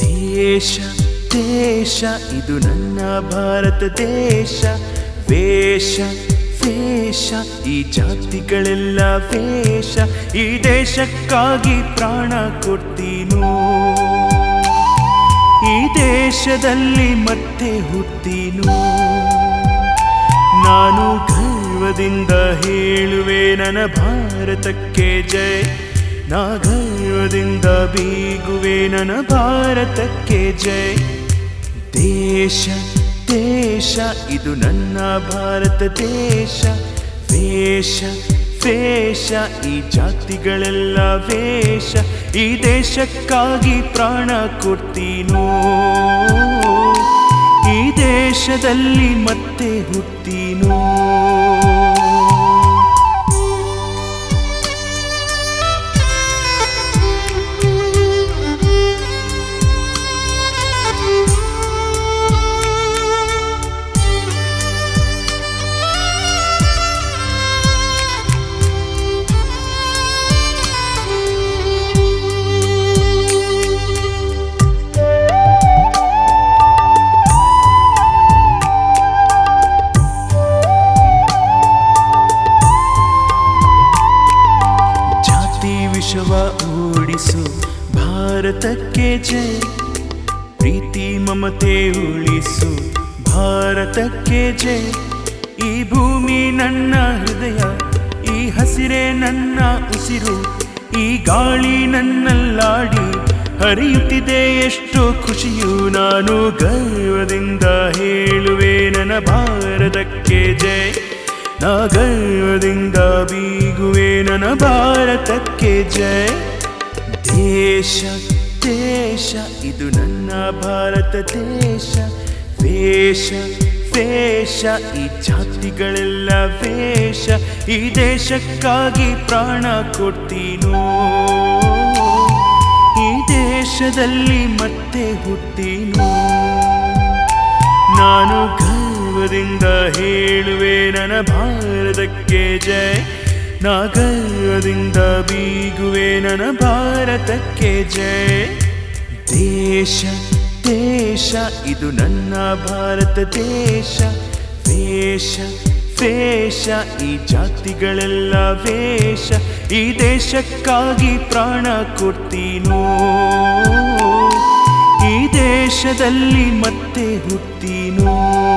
ದೇಶ ದೇಶ ಇದು ನನ್ನ ಭಾರತ ದೇಶ ವೇಷ ವೇಷ ಈ ಜಾತಿಗಳೆಲ್ಲ ವೇಷ ಈ ದೇಶಕ್ಕಾಗಿ ಪ್ರಾಣ ಕೊಡ್ತೀನೋ ಈ ದೇಶದಲ್ಲಿ ಮತ್ತೆ ಹುಟ್ಟೀನು ನಾನು ಗರ್ವದಿಂದ ಹೇಳುವೆ ನನ್ನ ಭಾರತಕ್ಕೆ ಜೈ ನಾ ಗರ್ವದಿಂದ ಬೀಗುವೆ ನನ್ನ ಭಾರತಕ್ಕೆ ಜೈ ದೇಶ ದೇಶ ಇದು ನನ್ನ ಭಾರತ ದೇಶ ವೇಷ ವೇಷ ಈ ಜಾತಿಗಳೆಲ್ಲ ವೇಷ ಈ ದೇಶಕ್ಕಾಗಿ ಪ್ರಾಣ ಕೊಡ್ತೀನೋ ಈ ದೇಶದಲ್ಲಿ ಮತ್ತೆ ಹುಟ್ಟೀನೋ ಜಾತಿ ವಿಷವ ಓಡಿಸು ಭಾರತಕ್ಕೆ ಜೈ ಪ್ರೀತಿ ಮಮತೆ ಉಳಿಸು ಭಾರತಕ್ಕೆ ಜೈ ಈ ಭೂಮಿ ನನ್ನ ಹೃದಯ ಈ ಹಸಿರೇ ನನ್ನ ಉಸಿರು ಈ ಗಾಳಿ ನನ್ನಲ್ಲಾಡಿ ಹರಿಯುತ್ತಿದೆ ಎಷ್ಟು ಖುಷಿಯು ನಾನು ಗರ್ವದಿಂದ ಹೇಳುವೆ ನನ್ನ ಭಾರತಕ್ಕೆ ಜೈ ನಾ ಗರ್ವದಿಂದ ಬೀಗುವೆ ನನ್ನ ಭಾರತಕ್ಕೆ ಜೈ ದೇಶ ದೇಶ ಇದು ನನ್ನ ಭಾರತ ದೇಶ ವೇಷ ವೇಷ ಈ ಜಾತಿಗಳೆಲ್ಲ ವೇಷ ಈ ದೇಶಕ್ಕಾಗಿ ಪ್ರಾಣ ಕೊಡ್ತೀನೋ ಈ ದೇಶದಲ್ಲಿ ಮತ್ತೆ ಹುಟ್ಟೀನೋ ನಾನು ಗರ್ವದಿಂದ ಹೇಳುವೆ ನನ್ನ ಭಾರತಕ್ಕೆ ಜೈ ನಾ ಗರ್ವದಿಂದ ಬೀಗುವೆ ನನ್ನ ಭಾರತಕ್ಕೆ ಜೈ ದೇಶ ದೇಶ ಇದು ನನ್ನ ಭಾರತ ದೇಶ ವೇಷ ವೇಷ ಈ ಜಾತಿಗಳೆಲ್ಲ ವೇಷ ಈ ದೇಶಕ್ಕಾಗಿ ಪ್ರಾಣ ಕೊಡ್ತೀನೋ ಈ ದೇಶದಲ್ಲಿ ಮತ್ತೆ ಹುಟ್ಟೀನೋ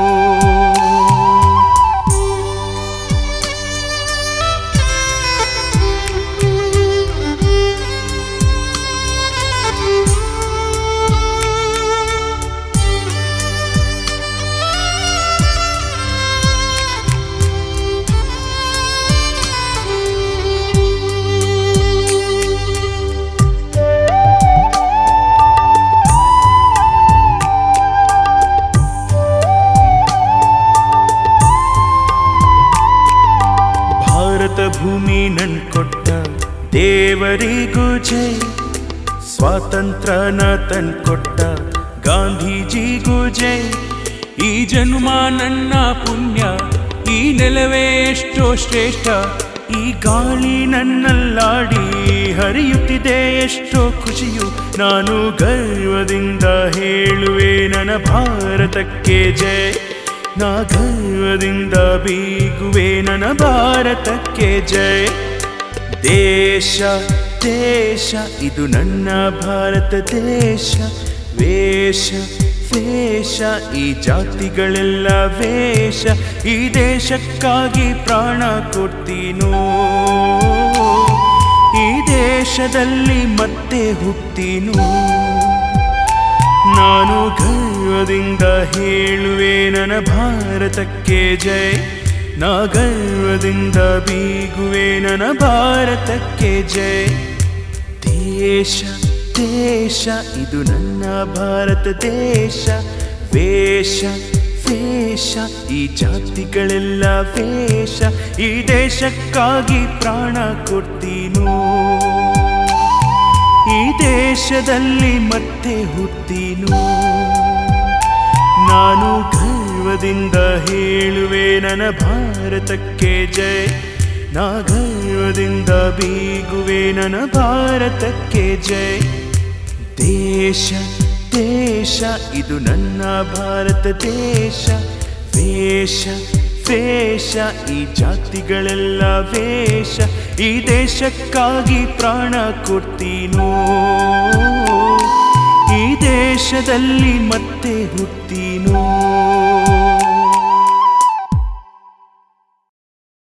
ಭಾರತ ಭೂಮಿ ನನ್ ಕೊಟ್ಟ ದೇವರಿಗೂ ಜೈ ಸ್ವಾತಂತ್ರ್ಯನ ತನ್ ಕೊಟ್ಟ ಗಾಂಧೀಜಿಗೂ ಜೈ ಈ ಜನ್ಮ ನನ್ನ ಪುಣ್ಯ ಈ ನೆಲವೇ ಎಷ್ಟೋ ಶ್ರೇಷ್ಠ ಈ ಗಾಳಿ ನನ್ನಲ್ಲಾಡಿ ಹರಿಯುತ್ತಿದೆ ಎಷ್ಟೋ ಖುಷಿಯು ನಾನು ಗರ್ವದಿಂದ ಹೇಳುವೆ ನನ್ನ ಭಾರತಕ್ಕೆ ಜೈ ನಾ ಗರ್ವದಿಂದ ಬೀಗುವೆ ನನ್ನ ಭಾರತಕ್ಕೆ ಜೈ ದೇಶ ದೇಶ ಇದು ನನ್ನ ಭಾರತ ದೇಶ ವೇಷ ವೇಷ ಈ ಜಾತಿಗಳೆಲ್ಲ ವೇಷ ಈ ದೇಶಕ್ಕಾಗಿ ಪ್ರಾಣ ಕೊಡ್ತೀನೋ ಈ ದೇಶದಲ್ಲಿ ಮತ್ತೆ ಹುಟ್ಟೀನು ನಾನು ಗರ್ವದಿಂದ ಹೇಳುವೆ ನನ್ನ ಭಾರತಕ್ಕೆ ಜೈ ನಾ ಗರ್ವದಿಂದ ಬೀಗುವೆ ನನ್ನ ಭಾರತಕ್ಕೆ ಜೈ ದೇಶ ದೇಶ ಇದು ನನ್ನ ಭಾರತ ದೇಶ ವೇಷ ವೇಷ ಈ ಜಾತಿಗಳೆಲ್ಲ ವೇಷ ಈ ದೇಶಕ್ಕಾಗಿ ಪ್ರಾಣ ಕೊಡ್ತೀನೋ ಈ ದೇಶದಲ್ಲಿ ಮತ್ತೆ ಹುಟ್ಟೀನು ನಾನು ಗರ್ವದಿಂದ ಹೇಳುವೆ ನನ್ನ ಭಾರತಕ್ಕೆ ಜೈ ನಾ ಗರ್ವದಿಂದ ಬೀಗುವೆ ನನ್ನ ಭಾರತಕ್ಕೆ ಜೈ ದೇಶ ದೇಶ ಇದು ನನ್ನ ಭಾರತ ದೇಶ ವೇಷ ವೇಷ ಈ ಜಾತಿಗಳೆಲ್ಲ ವೇಷ ಈ ದೇಶಕ್ಕಾಗಿ ಪ್ರಾಣ ಕೊಡ್ತೀನೋ ಈ ದೇಶದಲ್ಲಿ ಮತ್ತೆ ಹುಡ್ತೀನೋ